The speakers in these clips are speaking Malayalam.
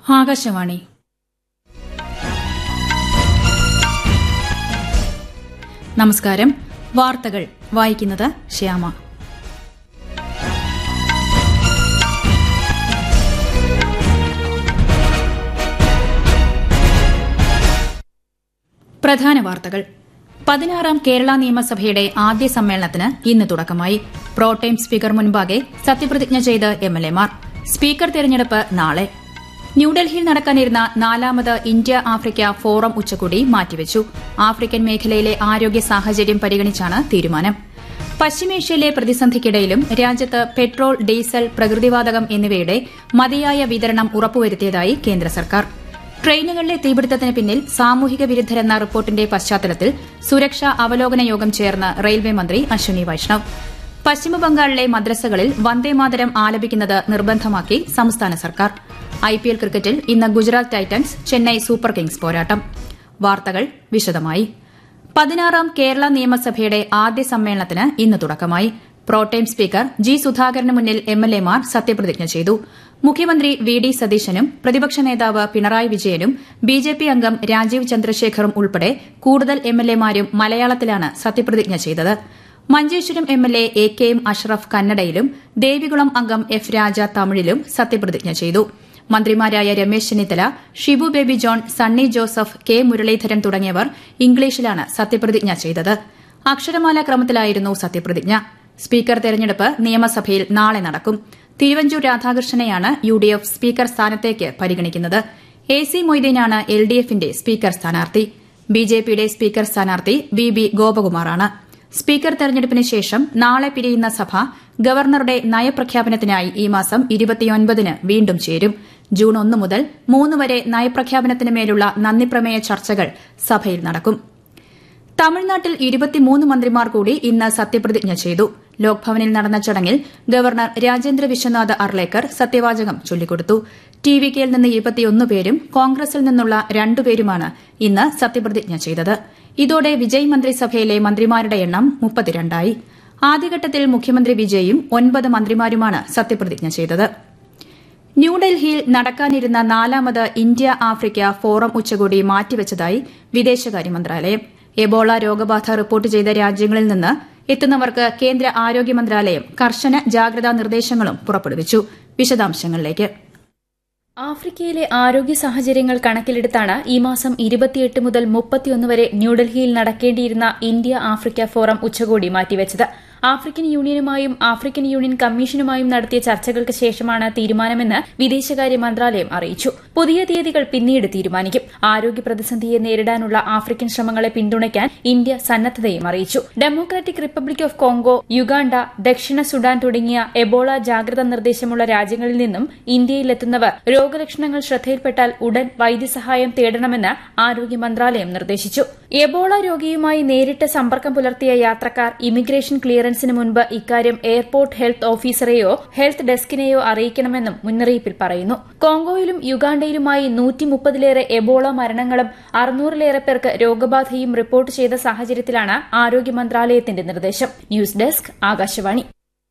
ആകാശവാണി നമസ്കാരം വാർത്തകൾ വായിക്കുന്നത് ശ്യാമ പ്രധാന വാർത്തകൾ പതിനാറാം കേരള നിയമസഭയുടെ ആദ്യ സമ്മേളനത്തിന് ഇന്ന് തുടക്കമായി പ്രോടൈം സ്പീക്കർ മുൻപാകെ സത്യപ്രതിജ്ഞ ചെയ്ത് എംഎൽഎമാർ സ്പീക്കർ തെരഞ്ഞെടുപ്പ് നാളെ ന്യൂഡൽഹിയിൽ നടക്കാനിരുന്ന നാലാമത് ഇന്ത്യ ആഫ്രിക്ക ഫോറം ഉച്ചകോടി മാറ്റിവച്ചു ആഫ്രിക്കൻ മേഖലയിലെ ആരോഗ്യ സാഹചര്യം പരിഗണിച്ചാണ് തീരുമാനം പശ്ചിമേഷ്യയിലെ പ്രതിസന്ധിക്കിടയിലും രാജ്യത്ത് പെട്രോൾ ഡീസൽ പ്രകൃതിവാതകം എന്നിവയുടെ മതിയായ വിതരണം ഉറപ്പുവരുത്തിയതായി കേന്ദ്ര സർക്കാർ ട്രെയിനുകളിലെ തീപിടുത്തത്തിന് പിന്നിൽ സാമൂഹിക വിരുദ്ധരെന്ന റിപ്പോർട്ടിന്റെ പശ്ചാത്തലത്തിൽ സുരക്ഷാ അവലോകന യോഗം ചേർന്ന് റെയിൽവേ മന്ത്രി അശ്വിനി വൈഷ്ണവ് പശ്ചിമബംഗാളിലെ മദ്രസകളിൽ വന്ദേമാതരം ആലപിക്കുന്നത് നിർബന്ധമാക്കി സംസ്ഥാന സർക്കാർ ഐപിഎൽ ക്രിക്കറ്റിൽ ഇന്ന് Gujarat Titans Chennai Super Kings പോരാട്ടം വാർത്തകൾ വിശദമായി പതിനാറാം കേരള നിയമസഭയുടെ ആദ്യ സമ്മേളനത്തിന് ഇന്ന് തുടക്കമായി പ്രോടൈം സ്പീക്കർ ജി സുധാകരന് മുന്നിൽ എംഎൽഎമാർ സത്യപ്രതിജ്ഞ ചെയ്തു മുഖ്യമന്ത്രി വി ഡി സതീശനും പ്രതിപക്ഷ നേതാവ് പിണറായി വിജയനും ബിജെപി അംഗം രാജീവ് ചന്ദ്രശേഖറും ഉൾപ്പെടെ കൂടുതൽ എംഎൽഎമാരും മലയാളത്തിലാണ് സത്യപ്രതിജ്ഞ ചെയ്തത് Manjeshwaram MLA A K M Ashraf കന്നഡയിലും ദേവികുളം അംഗം എഫ് രാജ തമിഴിലും സത്യപ്രതിജ്ഞ ചെയ്തു മന്ത്രിമാരായ രമേശ് ചെന്നിത്തല ഷിബു ബേബി ജോൺ സണ്ണി ജോസഫ് കെ മുരളീധരൻ തുടങ്ങിയവർ ഇംഗ്ലീഷിലാണ് സത്യപ്രതിജ്ഞ ചെയ്തത് അക്ഷരമാല ക്രമത്തിലായിരുന്നു സത്യപ്രതിജ്ഞ സ്പീക്കർ തെരഞ്ഞെടുപ്പ് നിയമസഭയിൽ നാളെ നടക്കും തിരുവഞ്ചൂർ രാധാകൃഷ്ണനെയാണ് യു ഡി എഫ് സ്പീക്കർ സ്ഥാനത്തേക്ക് പരിഗണിക്കുന്നത് എ സി മൊയ്തീനാണ് എൽ ഡി എഫിന്റെ സ്പീക്കർ സ്ഥാനാർത്ഥി ബിജെപിയുടെ സ്പീക്കർ സ്ഥാനാർത്ഥി വി ബി ഗോപകുമാറാണ് സ്പീക്കർ തെരഞ്ഞെടുപ്പിന് ശേഷം നാളെ പിരിയുന്ന സഭ ഗവർണറുടെ നയപ്രഖ്യാപനത്തിനായി ഈ മാസം ഇരുപത്തിയൊൻപതിന് വീണ്ടും ചേരും ജൂൺ ഒന്ന് മുതൽ മൂന്ന് വരെ നയപ്രഖ്യാപനത്തിന് മേലുള്ള നന്ദിപ്രമേയ ചർച്ചകൾ സഭയിൽ നടക്കും തമിഴ്നാട്ടിൽ ഇരുപത്തിമൂന്ന് മന്ത്രിമാർ കൂടി ഇന്ന് സത്യപ്രതിജ്ഞ ചെയ്തു ലോക്ഭവനിൽ നടന്ന ചടങ്ങിൽ ഗവർണർ രാജേന്ദ്ര വിശ്വനാഥ് അർലേക്കർ സത്യവാചകം ചൊല്ലിക്കൊടുത്തു ടി വി കെയിൽ നിന്ന് ഇരുപത്തിയൊന്ന് പേരും കോൺഗ്രസിൽ നിന്നുള്ള രണ്ടുപേരുമാണ് ഇന്ന് സത്യപ്രതിജ്ഞ ചെയ്തത് ഇതോടെ വിജയ് മന്ത്രിസഭയിലെ മന്ത്രിമാരുടെ എണ്ണം മുപ്പത്തിരണ്ടായി ആദ്യഘട്ടത്തിൽ മുഖ്യമന്ത്രി വിജയും ഒൻപത് മന്ത്രിമാരുമാണ് സത്യപ്രതിജ്ഞ ചെയ്തത് ന്യൂഡൽഹിയിൽ നടക്കാനിരുന്ന നാലാമത് ഇന്ത്യ ആഫ്രിക്ക ഫോറം ഉച്ചകോടി മാറ്റിവച്ചതായി വിദേശകാര്യ മന്ത്രാലയം എബോള രോഗബാധ റിപ്പോർട്ട് ചെയ്ത രാജ്യങ്ങളിൽ നിന്ന് എത്തുന്നവർക്ക് കേന്ദ്ര ആരോഗ്യ മന്ത്രാലയം കർശന ജാഗ്രതാ നിർദ്ദേശങ്ങളും പുറപ്പെടുവിച്ചു വിശദാംശങ്ങളിലേക്ക് ആഫ്രിക്കയിലെ ആരോഗ്യ സാഹചര്യങ്ങൾ കണക്കിലെടുത്താണ് ഈ മാസം ഇരുപത്തിയെട്ട് മുതൽ മുപ്പത്തിയൊന്ന് വരെ ന്യൂഡൽഹിയിൽ നടക്കേണ്ടിയിരുന്ന ഇന്ത്യ ആഫ്രിക്ക ഫോറം ഉച്ചകോടി മാറ്റിവച്ചത് ആഫ്രിക്കൻ യൂണിയനുമായും ആഫ്രിക്കൻ യൂണിയൻ കമ്മീഷനുമായും നടത്തിയ ചർച്ചകൾക്ക് ശേഷമാണ് തീരുമാനമെന്ന് വിദേശകാര്യ മന്ത്രാലയം അറിയിച്ചു പുതിയ തീയതികൾ പിന്നീട് തീരുമാനിക്കും ആരോഗ്യ പ്രതിസന്ധിയെ നേരിടാനുള്ള ആഫ്രിക്കൻ ശ്രമങ്ങളെ പിന്തുണയ്ക്കാൻ ഇന്ത്യ സന്നദ്ധതയും അറിയിച്ചു democratic republic of Congo Uganda ദക്ഷിണ സുഡാൻ തുടങ്ങിയ എബോള ജാഗ്രതാ നിർദ്ദേശമുള്ള രാജ്യങ്ങളിൽ നിന്നും ഇന്ത്യയിലെത്തുന്നവർ രോഗലക്ഷണങ്ങൾ ശ്രദ്ധയിൽപ്പെട്ടാൽ ഉടൻ വൈദ്യസഹായം തേടണമെന്ന് ആരോഗ്യ മന്ത്രാലയം നിർദ്ദേശിച്ചു എബോള രോഗിയുമായി നേരിട്ട് സമ്പർക്കം പുലർത്തിയ യാത്രക്കാർ ഇമിഗ്രേഷൻ ക്ലിയറൻസിന് മുൻപ് ഇക്കാര്യം എയർപോർട്ട് ഹെൽത്ത് ഓഫീസറെയോ ഹെൽത്ത് ഡെസ്കിനെയോ അറിയിക്കണമെന്നും മുന്നറിയിപ്പിൽ പറയുന്നു കോങ്കോയിലും യുഗാണ്ടയിലുമായി നൂറ്റി മുപ്പതിലേറെ എബോള മരണങ്ങളും അറുന്നൂറിലേറെ പേർക്ക് രോഗബാധയും റിപ്പോർട്ട് ചെയ്ത സാഹചര്യത്തിലാണ് ആരോഗ്യ മന്ത്രാലയത്തിന്റെ നിർദ്ദേശം ന്യൂസ് ഡെസ്ക് ആകാശവാണി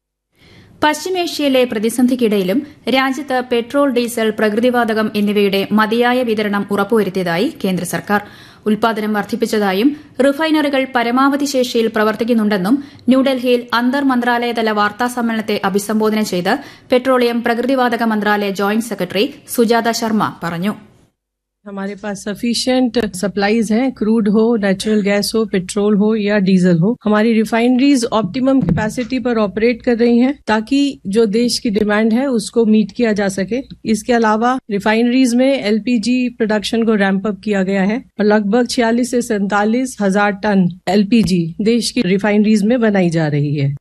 പശ്ചിമേഷ്യയിലെ പ്രതിസന്ധിക്കിടയിലും രാജ്യത്ത് പെട്രോൾ ഡീസൽ പ്രകൃതിവാതകം എന്നിവയുടെ മതിയായ വിതരണം ഉറപ്പുവരുത്തിയതായി കേന്ദ്ര സർക്കാർ ഉൽപാദനം വർദ്ധിപ്പിച്ചതായും റിഫൈനറികൾ പരമാവധി ശേഷിയിൽ പ്രവർത്തിക്കുന്നുണ്ടെന്നും ന്യൂഡൽഹിയിൽ അന്തർ മന്ത്രാലയതല വാർത്താ സമ്മേളനത്തെ അഭിസംബോധന ചെയ്ത് പെട്രോളിയം പ്രകൃതിവാതക മന്ത്രാലയ ജോയിന്റ് സെക്രട്ടറി സുജാത ശർമ്മ പറഞ്ഞു हमारे पास सफिशिएंट सप्लाईज हैं क्रूड हो नेचुरल गैस हो पेट्रोल हो या डीजल हो हमारी रिफाइनरीज ऑप्टिमम कैपेसिटी पर ऑपरेट कर रही हैं ताकि जो देश की डिमांड है उसको मीट किया जा सके इसके अलावा रिफाइनरीज में एलपीजी प्रोडक्शन को रैंप अप किया गया है और लगभग छियालीस से सैंतालीस हजार टन एलपीजी देश की रिफाइनरीज में बनाई जा रही है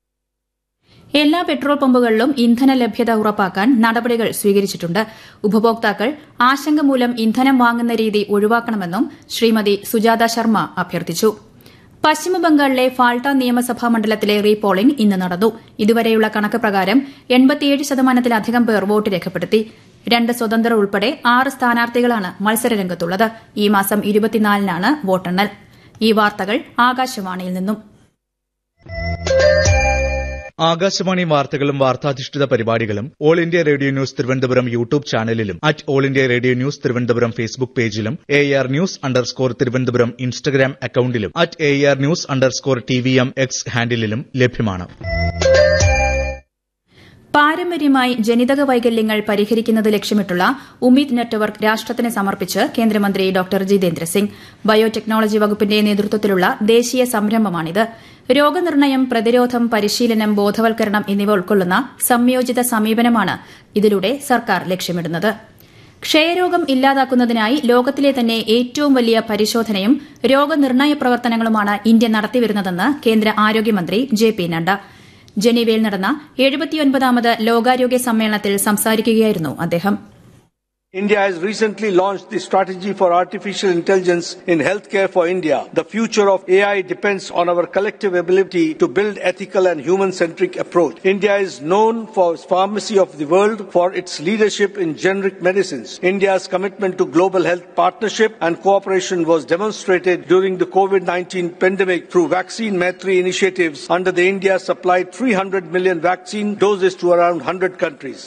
എല്ലാ പെട്രോൾ പമ്പുകളിലും ഇന്ധന ലഭ്യത ഉറപ്പാക്കാൻ നടപടികൾ സ്വീകരിച്ചിട്ടുണ്ട് ഉപഭോക്താക്കൾ ആശങ്ക മൂലം ഇന്ധനം വാങ്ങുന്ന രീതി ഒഴിവാക്കണമെന്നും ശ്രീമതി സുജാത ശർമ്മ അഭ്യർത്ഥിച്ചു പശ്ചിമബംഗാളിലെ ഫാൾട്ട നിയമസഭാ മണ്ഡലത്തിലെ റീപോളിംഗ് ഇന്ന് നടന്നു ഇതുവരെയുള്ള കണക്ക് പ്രകാരം എൺപത്തിയേഴ് ശതമാനത്തിലധികം പേർ വോട്ട് രേഖപ്പെടുത്തി രണ്ട് സ്വതന്ത്രർ ഉൾപ്പെടെ ആറ് സ്ഥാനാർത്ഥികളാണ് മത്സരരംഗത്തുള്ളത് ഈ മാസം ഇരുപത്തിനാലിനാണ് വോട്ടെണ്ണൽ ഈ വാർത്തകൾ ആകാശവാണിയിൽ നിന്നും ആകാശവാണി വാർത്തകളും വാർത്താധിഷ്ഠിത പരിപാടികളും all India radio news Thiruvananthapuram YouTube ചാനലിലും at all India radio news Thiruvananthapuram Facebook പേജിലും A R news underscore Thiruvananthapuram Instagram അക്കൌണ്ടിലും at A R news underscore T V M X ഹാൻഡിലും ലഭ്യമാണ് പാരമ്പര്യമായി ജനിതക വൈകല്യങ്ങൾ പരിഹരിക്കുന്നത് ലക്ഷ്യമിട്ടുള്ള ഉമീദ് നെറ്റ്വർക്ക് രാഷ്ട്രത്തിന് സമർപ്പിച്ച് കേന്ദ്രമന്ത്രി ഡോക്ടർ ജിതേന്ദ്ര സിംഗ് ബയോടെക്നോളജി വകുപ്പിന്റെ നേതൃത്വത്തിലുള്ള ദേശീയ സംരംഭമാണിത് രോഗനിർണയം പ്രതിരോധം പരിശീലനം ബോധവൽക്കരണം എന്നിവ ഉൾക്കൊള്ളുന്ന സംയോജിത സമീപനമാണ് ഇതിലൂടെ സർക്കാർ ലക്ഷ്യമിടുന്നത് ക്ഷയരോഗം ഇല്ലാതാക്കുന്നതിനായി ലോകത്തിലെ തന്നെ ഏറ്റവും വലിയ പരിശോധനയും രോഗനിർണയ പ്രവർത്തനങ്ങളുമാണ് ഇന്ത്യ നടത്തിവരുന്നതെന്ന് കേന്ദ്ര ആരോഗ്യമന്ത്രി ജെ പി നഡ്ഡ ജനീവയിൽ നടന്ന എഴുപത്തിയൊൻപതാമത് ലോകാരോഗ്യ സമ്മേളനത്തിൽ സംസാരിക്കുകയായിരുന്നു അദ്ദേഹം India has recently launched the strategy for artificial intelligence in healthcare for India. The future of AI depends on our collective ability to build ethical and human-centric approach. India is known for its pharmacy of the world for its leadership in generic medicines. India's commitment to global health partnership and cooperation was demonstrated during the COVID-19 pandemic through vaccine Maitri initiatives under the India supplied 300 million vaccine doses to around 100 countries.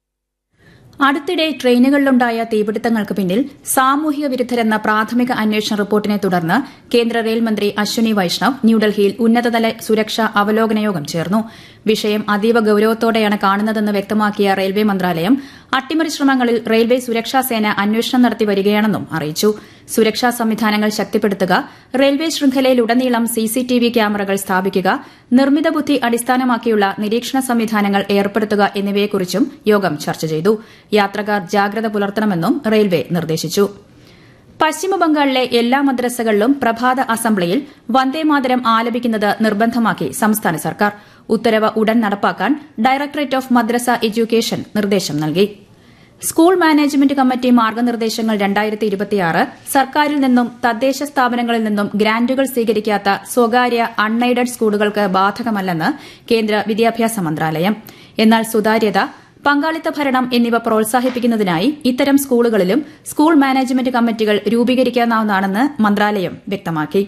അടുത്തിടെ ട്രെയിനുകളിലുണ്ടായ തീപിടുത്തങ്ങൾക്ക് പിന്നിൽ സാമൂഹിക വിരുദ്ധരെന്ന പ്രാഥമിക അന്വേഷണ റിപ്പോർട്ടിനെ തുടർന്ന് കേന്ദ്ര റെയിൽ മന്ത്രി അശ്വനി വൈഷ്ണവ് ന്യൂഡൽഹിയിൽ ഉന്നതതല സുരക്ഷാ അവലോകന യോഗം ചേർന്നു വിഷയം അതീവ ഗൌരവത്തോടെയാണ് കാണുന്നതെന്ന് വ്യക്തമാക്കിയ റെയിൽവേ മന്ത്രാലയം അട്ടിമറി ശ്രമങ്ങളിൽ റെയിൽവേ സുരക്ഷാ സേന അന്വേഷണം നടത്തി വരികയാണെന്നും അറിയിച്ചു സുരക്ഷാ സംവിധാനങ്ങൾ ശക്തിപ്പെടുത്തുക റെയിൽവേ ശൃംഖലയിലുടനീളം സിസിടിവി ക്യാമറകൾ സ്ഥാപിക്കുക നിർമ്മിത ബുദ്ധി അടിസ്ഥാനമാക്കിയുള്ള നിരീക്ഷണ സംവിധാനങ്ങൾ ഏർപ്പെടുത്തുക എന്നിവയെക്കുറിച്ചും യോഗം ചർച്ച ചെയ്തു യാത്രക്കാർ ജാഗ്രത പുലർത്തണമെന്നും റെയിൽവേ നിർദ്ദേശിച്ചു പശ്ചിമബംഗാളിലെ എല്ലാ മദ്രസകളിലും പ്രഭാത അസംബ്ലിയിൽ വന്ദേമാതരം ആലപിക്കുന്നത് നിർബന്ധമാക്കി സംസ്ഥാന സർക്കാർ ഉത്തരവ് ഉടൻ നടപ്പാക്കാൻ ഡയറക്ടറേറ്റ് ഓഫ് മദ്രസ എഡ്യൂക്കേഷൻ നിർദ്ദേശം നൽകി സ്കൂൾ മാനേജ്മെന്റ് കമ്മിറ്റി മാർഗനിർദ്ദേശങ്ങൾ രണ്ടായിരത്തി ഇരുപത്തിയാറ് സർക്കാരിൽ നിന്നും തദ്ദേശ സ്ഥാപനങ്ങളിൽ നിന്നും ഗ്രാന്റുകൾ സ്വീകരിക്കാത്ത സ്വകാര്യ അൺഎയ്ഡഡ് സ്കൂളുകൾക്ക് ബാധകമല്ലെന്ന് കേന്ദ്ര വിദ്യാഭ്യാസ മന്ത്രാലയം എന്നാൽ സുതാര്യത പങ്കാളിത്ത ഭരണം എന്നിവ പ്രോത്സാഹിപ്പിക്കുന്നതിനായി ഇത്തരം സ്കൂളുകളിലും സ്കൂൾ മാനേജ്മെന്റ് കമ്മിറ്റികൾ രൂപീകരിക്കാവുന്നതാണെന്ന് മന്ത്രാലയം വ്യക്തമാക്കി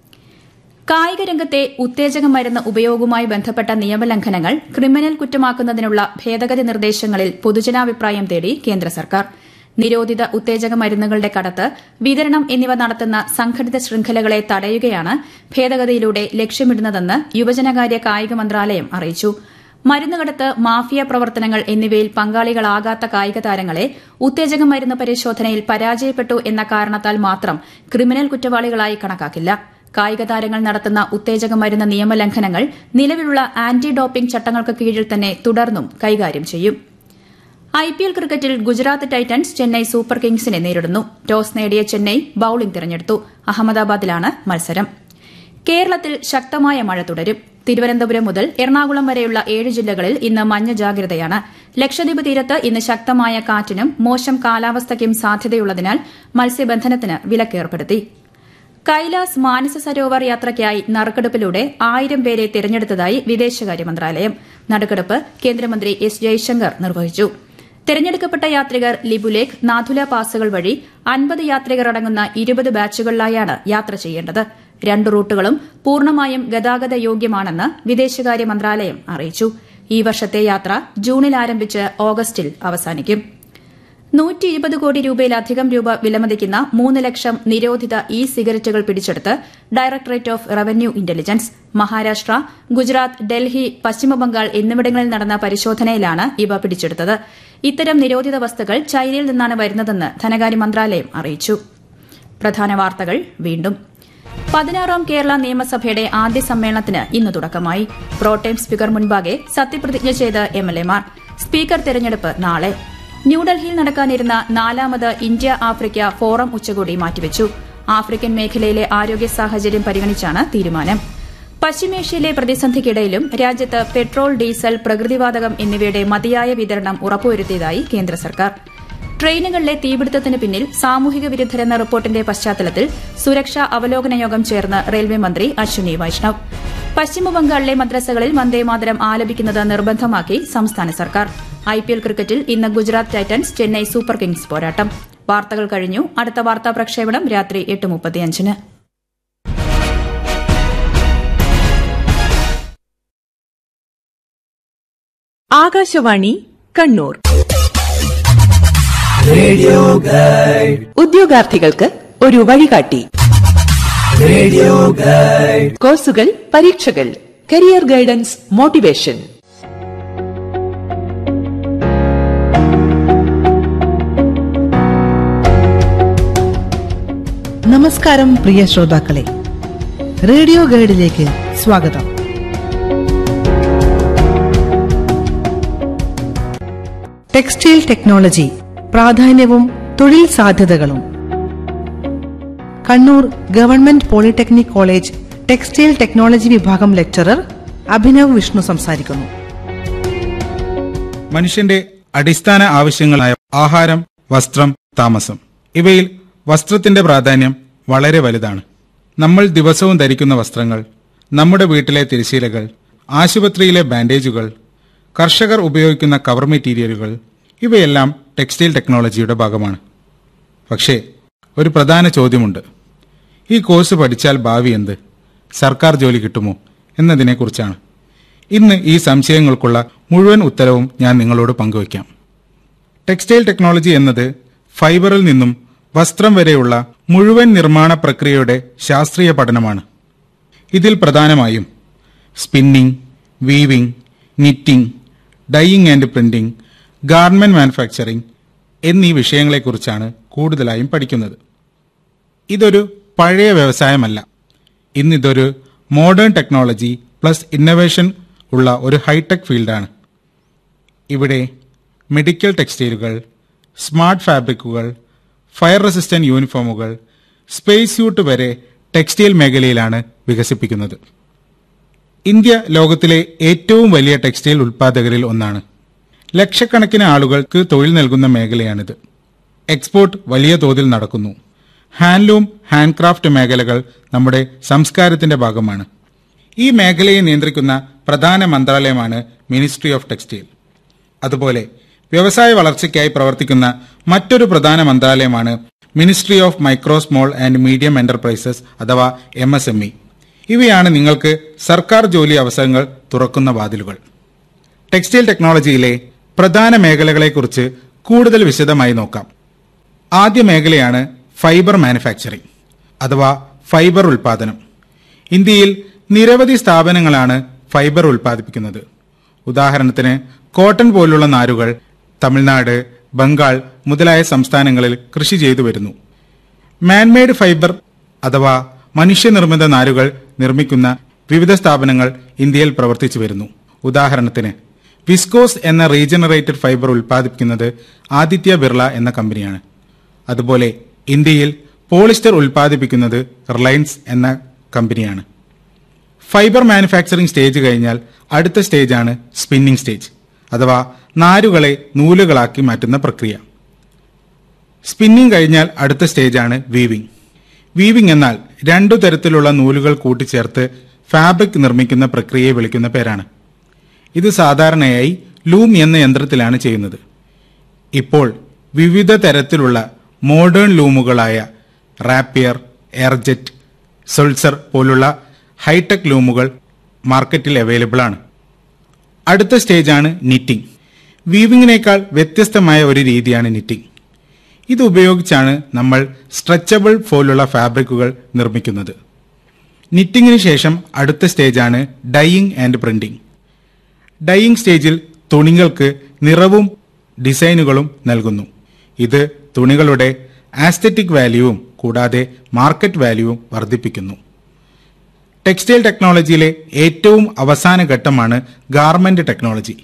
കായിക രംഗത്തെ ഉത്തേജക മരുന്ന് ഉപയോഗവുമായി ബന്ധപ്പെട്ട നിയമലംഘനങ്ങൾ ക്രിമിനൽ കുറ്റമാക്കുന്നതിനുള്ള ഭേദഗതി നിർദ്ദേശങ്ങളിൽ പൊതുജനാഭിപ്രായം തേടി കേന്ദ്ര സർക്കാർ നിരോധിത ഉത്തേജക മരുന്നുകളുടെ കടത്ത് വിതരണം എന്നിവ നടത്തുന്ന സംഘടിത ശൃംഖലകളെ തടയുകയാണ് ഭേദഗതിയിലൂടെ ലക്ഷ്യമിടുന്നതെന്ന് യുവജനകാര്യ കായിക മന്ത്രാലയം അറിയിച്ചു മരുന്നുകടത്ത് മാഫിയ പ്രവർത്തനങ്ങൾ എന്നിവയിൽ പങ്കാളികളാകാത്ത കായിക താരങ്ങളെ ഉത്തേജക മരുന്ന് പരിശോധനയിൽ പരാജയപ്പെട്ടു എന്ന കാരണത്താൽ മാത്രം ക്രിമിനൽ കുറ്റവാളികളായി കണക്കാക്കില്ല കായിക താരങ്ങൾ നടത്തുന്ന ഉത്തേജക മരുന്ന് നിയമലംഘനങ്ങൾ നിലവിലുള്ള ആന്റി ഡോപ്പിംഗ് ചട്ടങ്ങൾക്ക് കീഴിൽ തന്നെ തുടർന്നും കൈകാര്യം ചെയ്യും ഐപിഎൽ ക്രിക്കറ്റിൽ ഗുജറാത്ത് ടൈറ്റൻസ് ചെന്നൈ സൂപ്പർ കിങ്സിനെ നേരിടുന്നു ടോസ് നേടിയ ചെന്നൈ ബൌളിംഗ് തിരഞ്ഞെടുത്തു അഹമ്മദാബാദിലാണ് മത്സരം കേരളത്തിൽ ശക്തമായ മഴ തുടരും തിരുവനന്തപുരം മുതൽ എറണാകുളം വരെയുള്ള ഏഴ് ജില്ലകളിൽ ഇന്ന് മഞ്ഞ ജാഗ്രതയാണ് ലക്ഷദ്വീപ് തീരത്ത് ഇന്ന് ശക്തമായ കാറ്റിനും മോശം കാലാവസ്ഥയ്ക്കും സാധ്യതയുള്ളതിനാൽ മത്സ്യബന്ധനത്തിന് വിലക്കേർപ്പെടുത്തി കൈലാസ് മാനസ സരോവർ യാത്രയ്ക്കായി നറുക്കെടുപ്പിലൂടെ ആയിരം പേരെ തിരഞ്ഞെടുത്തതായി വിദേശകാര്യ മന്ത്രാലയം നറുക്കെടുപ്പ് കേന്ദ്രമന്ത്രി എസ് ജയശങ്കർ നിർവഹിച്ചു തിരഞ്ഞെടുക്കപ്പെട്ട യാത്രികർ ലിബുലേഖ് നാഥുല പാസുകൾ വഴി അൻപത് യാത്രികർ അടങ്ങുന്ന ഇരുപത് ബാച്ചുകളിലായാണ് യാത്ര ചെയ്യേണ്ടത് രണ്ട് റൂട്ടുകളും പൂർണ്ണമായും ഗതാഗത യോഗ്യമാണെന്ന് വിദേശകാര്യ മന്ത്രാലയം അറിയിച്ചു ഈ വർഷത്തെ യാത്ര ജൂണിൽ ആരംഭിച്ച് ഓഗസ്റ്റിൽ അവസാനിക്കും നൂറ്റി ഇരുപത് കോടി രൂപയിലധികം രൂപ വിലമതിക്കുന്ന മൂന്ന് ലക്ഷം നിരോധിത ഇ സിഗരറ്റുകൾ പിടിച്ചെടുത്ത് directorate of revenue intelligence Maharashtra Gujarat Delhi Paschimabangal എന്നിവിടങ്ങളിൽ നടന്ന പരിശോധനയിലാണ് ഇവ പിടിച്ചെടുത്തത് ഇത്തരം നിരോധിത വസ്തുക്കൾ ചൈനയിൽ നിന്നാണ് വരുന്നതെന്ന് ധനകാര്യ മന്ത്രാലയം അറിയിച്ചു പ്രധാന വാർത്തകൾ വീണ്ടും പതിനാറാം കേരള നിയമസഭയുടെ ആദ്യ സമ്മേളനത്തിന് ഇന്ന് തുടക്കമായി പ്രോടൈം സ്പീക്കർ മുൻപാകെ സത്യപ്രതിജ്ഞ ചെയ്ത് എംഎൽഎമാർ സ്പീക്കർ തെരഞ്ഞെടുപ്പ് നാളെ ന്യൂഡൽഹിയിൽ നടക്കാനിരുന്ന നാലാമത് ഇന്ത്യ ആഫ്രിക്ക ഫോറം ഉച്ചകോടി മാറ്റിവച്ചു ആഫ്രിക്കൻ മേഖലയിലെ ആരോഗ്യ സാഹചര്യം പരിഗണിച്ചാണ് തീരുമാനം പശ്ചിമേഷ്യയിലെ പ്രതിസന്ധിക്കിടയിലും രാജ്യത്ത് പെട്രോൾ ഡീസൽ പ്രകൃതിവാതകം എന്നിവയുടെ മതിയായ വിതരണം ഉറപ്പുവരുത്തിയതായി കേന്ദ്ര സർക്കാർ ട്രെയിനുകളിലെ തീപിടുത്തത്തിന് പിന്നിൽ സാമൂഹിക വിരുദ്ധരെന്ന റിപ്പോർട്ടിന്റെ പശ്ചാത്തലത്തിൽ സുരക്ഷാ അവലോകന യോഗം ചേർന്ന് റെയിൽവേ മന്ത്രി അശ്വിനി വൈഷ്ണവ് പശ്ചിമബംഗാളിലെ മദ്രസകളിൽ വന്ദേമാതരം ആലപിക്കുന്നത് നിർബന്ധമാക്കി സംസ്ഥാന സർക്കാർ ഐപിഎൽ ക്രിക്കറ്റിൽ ഇന്ന് Gujarat Titans Chennai Super Kings പോരാട്ടം വാർത്തകൾ കഴിഞ്ഞു അടുത്ത വാർത്താ പ്രക്ഷേപണം രാത്രി എട്ട് മുപ്പത്തിയഞ്ചിന് ആകാശവാണി കണ്ണൂർ ഉദ്യോഗാർത്ഥികൾക്ക് ഒരു വഴികാട്ടി കോഴ്സുകൾ പരീക്ഷകൾ കരിയർ ഗൈഡൻസ് മോട്ടിവേഷൻ നമസ്കാരം പ്രിയ ശ്രോതാക്കളെ റേഡിയോ ഗൈഡിലേക്ക് സ്വാഗതം ടെക്സ്റ്റൈൽ ടെക്നോളജി പ്രാധാന്യവും തൊഴിൽ സാധ്യതകളും Kannur government polytechnic college textile technology വിഭാഗം ലെക്ചറർ അഭിനവ് വിഷ്ണു സംസാരിക്കുന്നു മനുഷ്യന്റെ അടിസ്ഥാന ആവശ്യങ്ങളായ ആഹാരം വസ്ത്രം താമസം ഇവയിൽ വസ്ത്രത്തിന്റെ പ്രാധാന്യം വളരെ വലുതാണ് നമ്മൾ ദിവസവും ധരിക്കുന്ന വസ്ത്രങ്ങൾ നമ്മുടെ വീട്ടിലെ തിരശീലകൾ ആശുപത്രിയിലെ ബാൻഡേജുകൾ കർഷകർ ഉപയോഗിക്കുന്ന കവർ മെറ്റീരിയലുകൾ ഇവയെല്ലാം ടെക്സ്റ്റൈൽ ടെക്നോളജിയുടെ ഭാഗമാണ് പക്ഷേ ഒരു പ്രധാന ചോദ്യമുണ്ട് ഈ കോഴ്സ് പഠിച്ചാൽ ഭാവി എന്ത് സർക്കാർ ജോലി കിട്ടുമോ എന്നതിനെക്കുറിച്ചാണ് ഇന്ന് ഈ സംശയങ്ങൾക്കുള്ള മുഴുവൻ ഉത്തരവും ഞാൻ നിങ്ങളോട് പങ്കുവയ്ക്കാം ടെക്സ്റ്റൈൽ ടെക്നോളജി എന്നത് ഫൈബറിൽ നിന്നും വസ്ത്രം വരെയുള്ള മുഴുവൻ നിർമ്മാണ പ്രക്രിയയുടെ ശാസ്ത്രീയ പഠനമാണ് ഇതിൽ പ്രധാനമായും spinning weaving knitting dyeing and printing garment manufacturing എന്നീ വിഷയങ്ങളെക്കുറിച്ചാണ് കൂടുതലായും പഠിക്കുന്നത് ഇതൊരു പഴയ വ്യവസായമല്ല ഇന്നിതൊരു മോഡേൺ ടെക്നോളജി പ്ലസ് ഇന്നവേഷൻ ഉള്ള ഒരു ഹൈടെക് ഫീൽഡാണ് ഇവിടെ മെഡിക്കൽ ടെക്സ്റ്റൈലുകൾ സ്മാർട്ട് ഫാബ്രിക്കുകൾ ഫയർ റെസിസ്റ്റന്റ് യൂണിഫോമുകൾ സ്പേസ് സ്യൂട്ട് വരെ ടെക്സ്റ്റൈൽ മേഖലയിലാണ് വികസിപ്പിക്കുന്നത് ഇന്ത്യ ലോകത്തിലെ ഏറ്റവും വലിയ ടെക്സ്റ്റൈൽ ഉൽപ്പാദകരിൽ ഒന്നാണ് ലക്ഷക്കണക്കിന് ആളുകൾക്ക് തൊഴിൽ നൽകുന്ന മേഖലയാണിത് എക്സ്പോർട്ട് വലിയ തോതിൽ നടക്കുന്നു ഹാൻഡ്ലൂം ഹാൻഡ്ക്രാഫ്റ്റ് മേഖലകൾ നമ്മുടെ സംസ്കാരത്തിന്റെ ഭാഗമാണ് ഈ മേഖലയെ നിയന്ത്രിക്കുന്ന പ്രധാന മന്ത്രാലയമാണ് മിനിസ്ട്രി ഓഫ് ടെക്സ്റ്റൈൽ അതുപോലെ വ്യവസായ വളർച്ചയ്ക്കായി പ്രവർത്തിക്കുന്ന മറ്റൊരു പ്രധാന മന്ത്രാലയമാണ് ministry of micro small and medium enterprises അഥവാ എം എസ് എം ഇ ഇവയാണ് നിങ്ങൾക്ക് സർക്കാർ ജോലി അവസരങ്ങൾ തുറക്കുന്ന വാതിലുകൾ ടെക്സ്റ്റൈൽ ടെക്നോളജിയിലെ പ്രധാന മേഖലകളെക്കുറിച്ച് കൂടുതൽ വിശദമായി നോക്കാം ആദ്യ മേഖലയാണ് ഫൈബർ മാനുഫാക്ചറിംഗ് അഥവാ ഫൈബർ ഉൽപാദനം ഇന്ത്യയിൽ നിരവധി സ്ഥാപനങ്ങളാണ് ഫൈബർ ഉൽപ്പാദിപ്പിക്കുന്നത് ഉദാഹരണത്തിന് കോട്ടൺ പോലുള്ള നാരുകൾ തമിഴ്നാട് ബംഗാൾ മുതലായ സംസ്ഥാനങ്ങളിൽ കൃഷി ചെയ്തു വരുന്നു മാൻമെയ്ഡ് ഫൈബർ അഥവാ മനുഷ്യനിർമ്മിത നാരുകൾ നിർമ്മിക്കുന്ന വിവിധ സ്ഥാപനങ്ങൾ ഇന്ത്യയിൽ പ്രവർത്തിച്ചു വരുന്നു ഉദാഹരണത്തിന് വിസ്കോസ് എന്ന റീജനറേറ്റഡ് ഫൈബർ ഉൽപ്പാദിപ്പിക്കുന്നത് ആദിത്യ ബിർള എന്ന കമ്പനിയാണ് അതുപോലെ ഇന്ത്യയിൽ പോളിസ്റ്റർ ഉൽപ്പാദിപ്പിക്കുന്നത് റിലയൻസ് എന്ന കമ്പനിയാണ് ഫൈബർ മാനുഫാക്ചറിംഗ് സ്റ്റേജ് കഴിഞ്ഞാൽ അടുത്ത സ്റ്റേജാണ് സ്പിന്നിംഗ് സ്റ്റേജ് അഥവാ നാരുകളെ നൂലുകളാക്കി മാറ്റുന്ന പ്രക്രിയ സ്പിന്നിംഗ് കഴിഞ്ഞാൽ അടുത്ത സ്റ്റേജാണ് വീവിംഗ് വീവിംഗ് എന്നാൽ രണ്ടു തരത്തിലുള്ള നൂലുകൾ കൂട്ടിച്ചേർത്ത് ഫാബ്രിക് നിർമ്മിക്കുന്ന പ്രക്രിയയെ വിളിക്കുന്ന പേരാണ് ഇത് സാധാരണയായി ലൂം എന്ന യന്ത്രത്തിലാണ് ചെയ്യുന്നത് ഇപ്പോൾ വിവിധ തരത്തിലുള്ള മോഡേൺ ലൂമുകളായ റാപ്പിയർ എയർജെറ്റ് സൊൾസർ പോലുള്ള ഹൈടെക് ലൂമുകൾ മാർക്കറ്റിൽ അവൈലബിൾ ആണ് അടുത്ത സ്റ്റേജാണ് നിറ്റിംഗ് വീവിങ്ങിനേക്കാൾ വ്യത്യസ്തമായ ഒരു രീതിയാണ് നിറ്റിംഗ് ഇത് ഉപയോഗിച്ചാണ് നമ്മൾ സ്ട്രെച്ചബിൾ പോലുള്ള ഫാബ്രിക്കുകൾ നിർമ്മിക്കുന്നത് നിറ്റിങ്ങിന് ശേഷം അടുത്ത സ്റ്റേജാണ് ഡൈയിങ് ആൻഡ് പ്രിന്റിംഗ് ഡൈയിങ് സ്റ്റേജിൽ തുണികൾക്ക് നിറവും ഡിസൈനുകളും നൽകുന്നു ഇത് തുണികളുടെ ആസ്തറ്റിക് വാല്യൂവും കൂടാതെ മാർക്കറ്റ് വാല്യൂവും വർദ്ധിപ്പിക്കുന്നു ടെക്സ്റ്റൈൽ ടെക്നോളജിയിലെ ഏറ്റവും അവസാന ഘട്ടമാണ് ഗാർമെന്റ് ടെക്നോളജി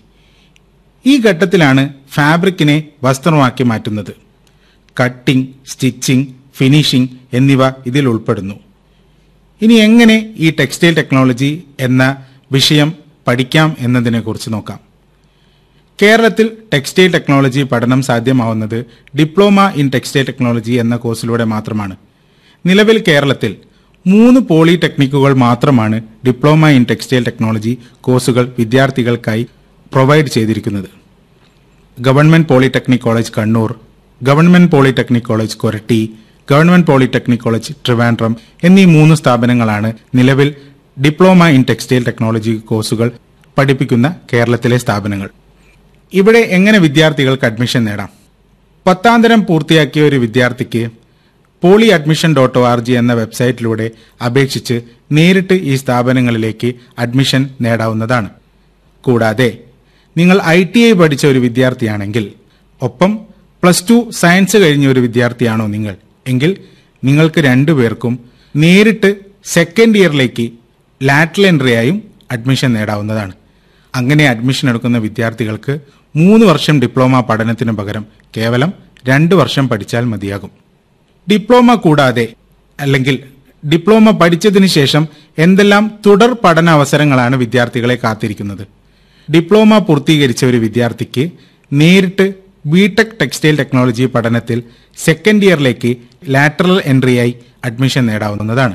ഈ ഘട്ടത്തിലാണ് ഫാബ്രിക്കിനെ വസ്ത്രമാക്കി മാറ്റുന്നത് കട്ടിംഗ് സ്റ്റിച്ചിങ് ഫിനിഷിംഗ് എന്നിവ ഇതിൽ ഉൾപ്പെടുന്നു ഇനി എങ്ങനെ ഈ ടെക്സ്റ്റൈൽ ടെക്നോളജി എന്ന വിഷയം പഠിക്കാം എന്നതിനെക്കുറിച്ച് നോക്കാം കേരളത്തിൽ ടെക്സ്റ്റൈൽ ടെക്നോളജി പഠനം സാധ്യമാവുന്നത് ഡിപ്ലോമ ഇൻ ടെക്സ്റ്റൈൽ ടെക്നോളജി എന്ന കോഴ്സിലൂടെ മാത്രമാണ് നിലവിൽ കേരളത്തിൽ മൂന്ന് പോളിടെക്നിക്കുകൾ മാത്രമാണ് ഡിപ്ലോമ ഇൻ ടെക്സ്റ്റൈൽ ടെക്നോളജി കോഴ്സുകൾ വിദ്യാർത്ഥികൾക്കായി പ്രൊവൈഡ് ചെയ്തിരിക്കുന്നത് government polytechnic college Kannur government polytechnic college Koratty government polytechnic college Trivandrum എന്നീ മൂന്ന് സ്ഥാപനങ്ങളാണ് നിലവിൽ ഡിപ്ലോമ ഇൻ ടെക്സ്റ്റൈൽ ടെക്നോളജി കോഴ്സുകൾ പഠിപ്പിക്കുന്ന കേരളത്തിലെ സ്ഥാപനങ്ങൾ ഇവിടെ എങ്ങനെ വിദ്യാർത്ഥികൾക്ക് അഡ്മിഷൻ നേടാം പത്താന്തരം പൂർത്തിയാക്കിയ ഒരു വിദ്യാർത്ഥിക്ക് poly admission dot O R G എന്ന വെബ്സൈറ്റിലൂടെ അപേക്ഷിച്ച് നേരിട്ട് ഈ സ്ഥാപനങ്ങളിലേക്ക് അഡ്മിഷൻ നേടാവുന്നതാണ് കൂടാതെ നിങ്ങൾ ഐ ടി ഐ പഠിച്ച ഒരു വിദ്യാർത്ഥിയാണെങ്കിൽ ഒപ്പം പ്ലസ് ടു സയൻസ് കഴിഞ്ഞ ഒരു വിദ്യാർത്ഥിയാണോ നിങ്ങൾ എങ്കിൽ നിങ്ങൾക്ക് രണ്ടുപേർക്കും നേരിട്ട് സെക്കൻഡ് ഇയറിലേക്ക് ലാറ്ററൽ എൻട്രിയായും അഡ്മിഷൻ നേടാവുന്നതാണ് അങ്ങനെ അഡ്മിഷൻ എടുക്കുന്ന വിദ്യാർത്ഥികൾക്ക് മൂന്ന് വർഷം ഡിപ്ലോമ പഠനത്തിനു പകരം കേവലം രണ്ട് വർഷം പഠിച്ചാൽ മതിയാകും ഡിപ്ലോമ കൂടാതെ അല്ലെങ്കിൽ ഡിപ്ലോമ പഠിച്ചതിന് ശേഷം എന്തെല്ലാം തുടർ പഠന അവസരങ്ങളാണ് വിദ്യാർത്ഥികളെ കാത്തിരിക്കുന്നത് ഡിപ്ലോമ പൂർത്തീകരിച്ച ഒരു വിദ്യാർത്ഥിക്ക് നേരിട്ട് ബിടെക് ടെക്സ്റ്റൈൽ ടെക്നോളജി പഠനത്തിൽ സെക്കൻഡ് ഇയറിലേക്ക് ലാറ്ററൽ എൻട്രിയായി അഡ്മിഷൻ നേടാവുന്നതാണ്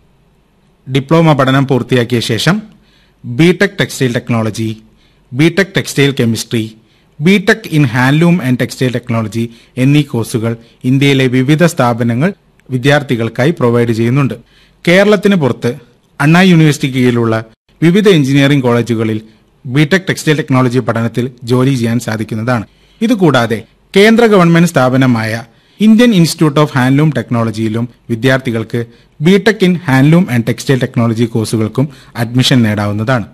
ഡിപ്ലോമ പഠനം പൂർത്തിയാക്കിയ ശേഷം B Tech textile technology B Tech textile chemistry B Tech in handloom and textile technology എന്നീ കോഴ്സുകൾ ഇന്ത്യയിലെ വിവിധ സ്ഥാപനങ്ങൾ വിദ്യാർത്ഥികൾക്കായി പ്രൊവൈഡ് ചെയ്യുന്നുണ്ട് കേരളത്തിന് പുറത്ത് അണ്ണാ യൂണിവേഴ്സിറ്റിക്ക് കീഴിലുള്ള വിവിധ എഞ്ചിനീയറിംഗ് കോളേജുകളിൽ ബിടെക് ടെക്സ്റ്റൈൽ ടെക്നോളജി പഠനത്തിൽ ജോലി ചെയ്യാൻ സാധിക്കുന്നതാണ് ഇതുകൂടാതെ കേന്ദ്ര ഗവൺമെന്റ് സ്ഥാപനമായ ഇന്ത്യൻ ഇൻസ്റ്റിറ്റ്യൂട്ട് ഓഫ് ഹാൻഡ്ലൂം ടെക്നോളജിയിലും വിദ്യാർത്ഥികൾക്ക് B Tech in handloom and textile technology കോഴ്സുകൾക്കും അഡ്മിഷൻ നേടാവുന്നതാണ്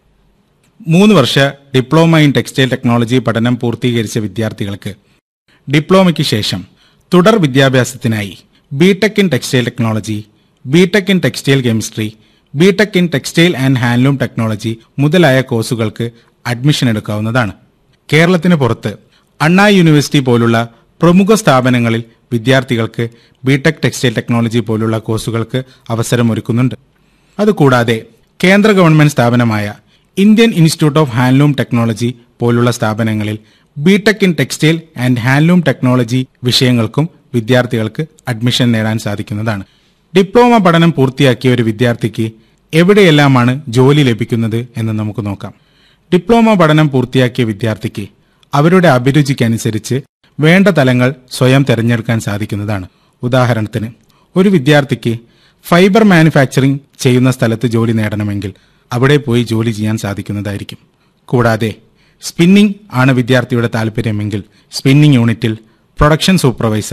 മൂന്ന് വർഷ ഡിപ്ലോമ ഇൻ ടെക്സ്റ്റൈൽ ടെക്നോളജി പഠനം പൂർത്തീകരിച്ച വിദ്യാർത്ഥികൾക്ക് ഡിപ്ലോമയ്ക്ക് ശേഷം തുടർ വിദ്യാഭ്യാസത്തിനായി B Tech in textile technology B Tech in textile chemistry B Tech in textile and handloom technology മുതലായ കോഴ്സുകൾക്ക് അഡ്മിഷൻ എടുക്കാവുന്നതാണ് കേരളത്തിന് പുറത്ത് അണ്ണാ യൂണിവേഴ്സിറ്റി പോലുള്ള പ്രമുഖ സ്ഥാപനങ്ങളിൽ വിദ്യാർത്ഥികൾക്ക് ബിടെക് ടെക്സ്റ്റൈൽ ടെക്നോളജി പോലുള്ള കോഴ്സുകൾക്ക് അവസരമൊരുക്കുന്നുണ്ട് അതുകൂടാതെ കേന്ദ്ര ഗവൺമെന്റ് സ്ഥാപനമായ Indian institute of handloom technology പോലുള്ള സ്ഥാപനങ്ങളിൽ B Tech in textile and handloom technology വിഷയങ്ങൾക്കും വിദ്യാർത്ഥികൾക്ക് അഡ്മിഷൻ നേടാൻ സാധിക്കുന്നതാണ് ഡിപ്ലോമ പഠനം പൂർത്തിയാക്കിയ ഒരു വിദ്യാർത്ഥിക്ക് എവിടെയെല്ലാമാണ് ജോലി ലഭിക്കുന്നത് എന്ന് നമുക്ക് നോക്കാം ഡിപ്ലോമ പഠനം പൂർത്തിയാക്കിയ വിദ്യാർത്ഥിക്ക് അവരുടെ അഭിരുചിക്കനുസരിച്ച് വേണ്ട തലങ്ങൾ സ്വയം തിരഞ്ഞെടുക്കാൻ സാധിക്കുന്നതാണ് ഉദാഹരണത്തിന് ഒരു വിദ്യാർത്ഥിക്ക് ഫൈബർ മാനുഫാക്ചറിംഗ് ചെയ്യുന്ന സ്ഥലത്ത് ജോലി നേടണമെങ്കിൽ അവിടെ പോയി ജോലി ചെയ്യാൻ സാധിക്കുന്നതായിരിക്കും കൂടാതെ സ്പിന്നിംഗ് ആണ് വിദ്യാർത്ഥിയുടെ താല്പര്യമെങ്കിൽ സ്പിന്നിംഗ് യൂണിറ്റിൽ പ്രൊഡക്ഷൻ സൂപ്പർവൈസർ